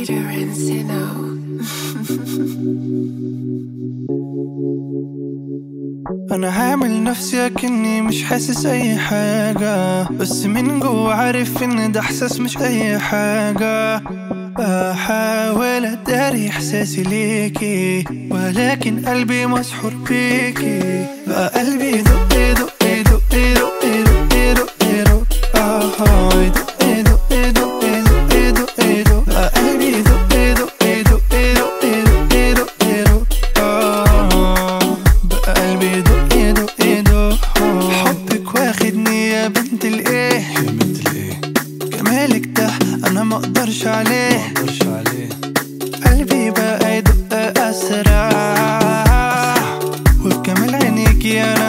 Peter Encino. انا عامل نفسي اكني مش حاسس اي حاجة بس من جوا عارف ان ده احساس مش اي حاجة بحاول اداري احساسي ليكي ولكن قلبي مسحور بيكي بقى قلبي يدق يدق يدق يدق يدق يدق يدق آه يدق يدق يدق يدق يدق يدق بقى قلبي يدق يدق يدق يدق يدق يدق يدق آه بقى قلبي يدق يدق يدق حبك واخدني يا بنت الايه يا بنت الايه جمالك ده انا ما اقدرش عليه قلبي بقى يدق اسرع وبجمال عينيكي انا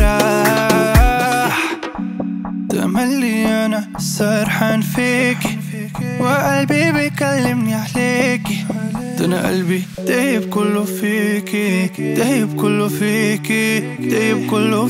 بسرح تملي انا سرحان فيكي وقلبي بيكلمني عليكي ده انا قلبي دايب كله فيكي دايب كله فيكي دايب كله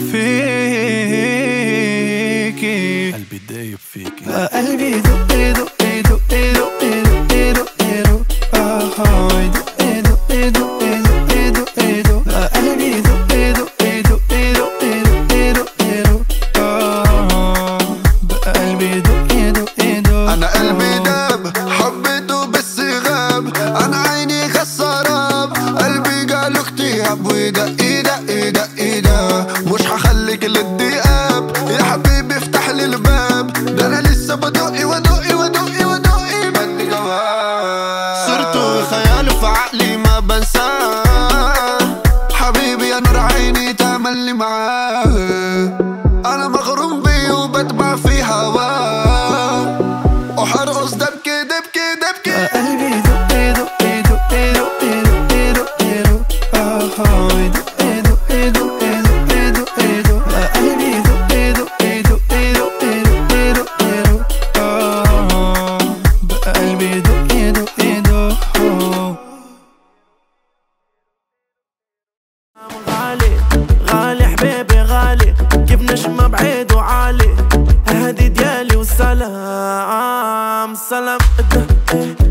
فيكي قلبي دايب فيكي بقى قلبي يدق يدق يدق يدق يدق يدق يدق آه يدق يدق يدق يدق يدق يدق بقى قلبي يدق يدق يدق يدق يدق يدق يدق آه بقى قلبي يدق يدق يدق انا قلبي داب حبيته بس غاب انا عيني خسراب قلبي جاله اكتئاب وده ايه ده ايه ده ايه ده مش هخليك للدياب يا حبيبي افتح لي الباب ده انا لسه بدقي ودقي ودقي ودقي بدي جواب صرته خياله في عقلي ما بنساه حبيبي يا نور عيني تملي معاه انا مغروم بيه وبتبع في هواه وحرقص دبكي دبكي دبكي بقى قلبي يدق يدق يدق يدق يدق يدق يدق آه يدق يدق يدق يدق يدق يدق بقى قلبي يدق يدق يدق يدق يدق يدق يدق آه بقى قلبي يدق يدق يدق غالي غالي حبيبي غالي كيف نجمة بعيد وعالي هادي ديالي وسلام سلام